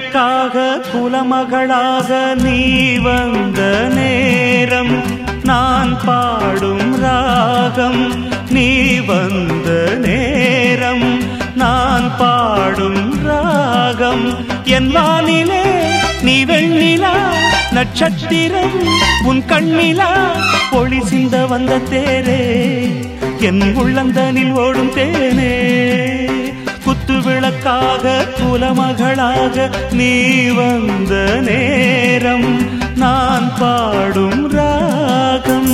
விளக்காக குலமகளாக நீ வந்த நேரம் நான் பாடும் ராகம் நீ வந்த நேரம் நான் பாடும் ராகம் என் வானிலே நீ வெண்ணிலா நட்சத்திரம் உன் கண்ணிலா ஒளி சிந்த வந்த தேரே என் உள்ளந்தனில் ஓடும் தேனே குத்து விளக்காக குலமகளாக நீ வந்த நேரம் நான் பாடும் ராகம்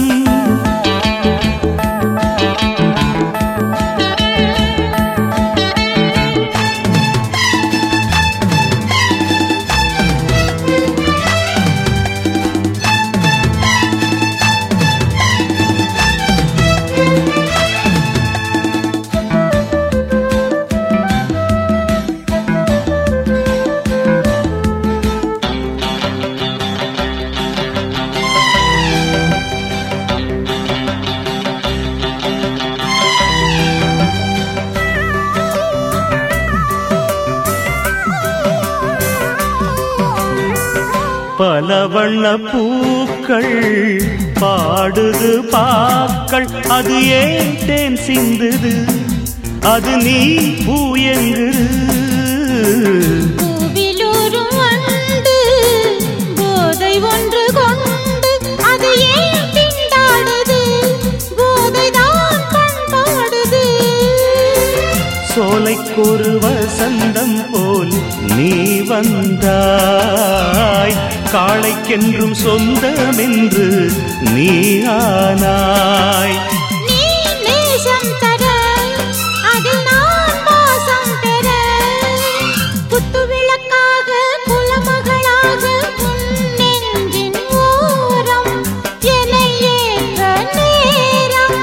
பல வண்ண பூக்கள் பாடுது பாக்கள் அது ஏன் தேன் சிந்துது அது நீ பூயங்குது பூவிலூரும் வண்டு போதை ஒன்று கொண்டு அது ஏன் திண்டாடுது போதைதான் பண்பாடுது சோலைக்கொரு வசந்தம் போல் நீ வந்தாய் காளைக்கென்றும் சொந்தமென்று நீ ஆனாய் நீ நேசம் தர அதில் நான் வாசம் பெற குத்து விளக்காக குலமகளாக உன் நெஞ்சின் ஓரம் என்னை ஏற்ற நேரம்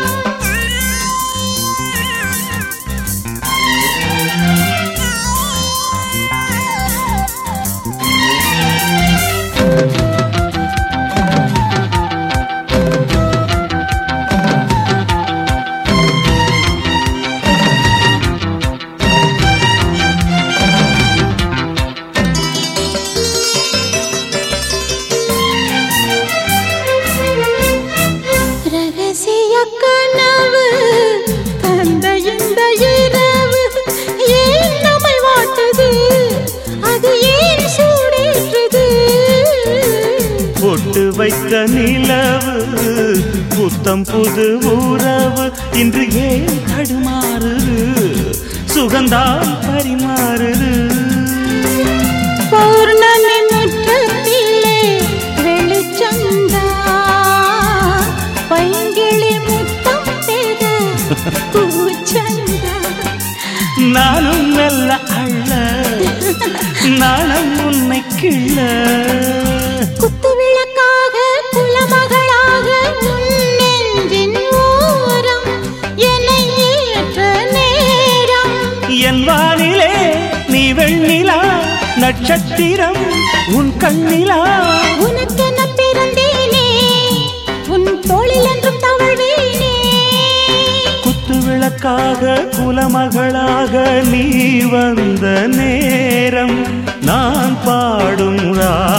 ரகசிய கனவு தந்த இந்த இரவு ஏன் நம்மை வாட்டுது அது ஏன் சூடேற்றுது பொட்டு வைத்த நிலவு புத்தம் புது உறவு இன்று ஏன் தடுமாறுது சுகந்தான் பரிமாறுது பௌர்ணமி முற்றத்திலே வெளிச்சந்தா பைங்கிளி முத்தம் பெற பூச்சந்தா நானும் மெல்ல அள்ள நாணம் உன்னை கிள்ள குத்து விளக்காக குலமகளாக உன் நெஞ்சின் ஓரம் என்னை ஏற்ற நேரம் என் வானிலே நீ வெண்ணிலா நட்சத்திரம் உன் கண்ணிலா உனக்கென பிறந்தேனே உன் தோளில் என்றும் தவழ்வேனே குத்து விளக்காக குலமகளாக நீ வந்த நேரம் நான் பாடும் ரா